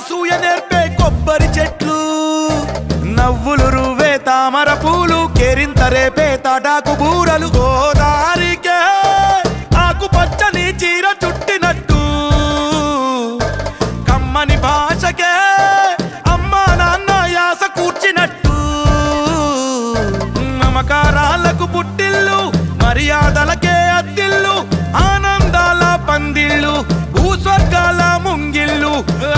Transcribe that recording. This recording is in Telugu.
అనసూయ నేర్పే కొబ్బరి చెట్లు నవ్వులు రువ్వే తామర పూలు కేరింత రేపే తాటాకు బూరలు గోదారికే ఆకు పచ్చని చీర చుట్టినట్టు కమ్మని భాషకే అమ్మా నాన్న యాస కూర్చినట్టు మమకారాలకు పుట్టిల్లు మర్యాదలకే అద్దిల్లు ఆనందాల పందిళ్ళు భూస్వర్గాల ముంగిళ్ళు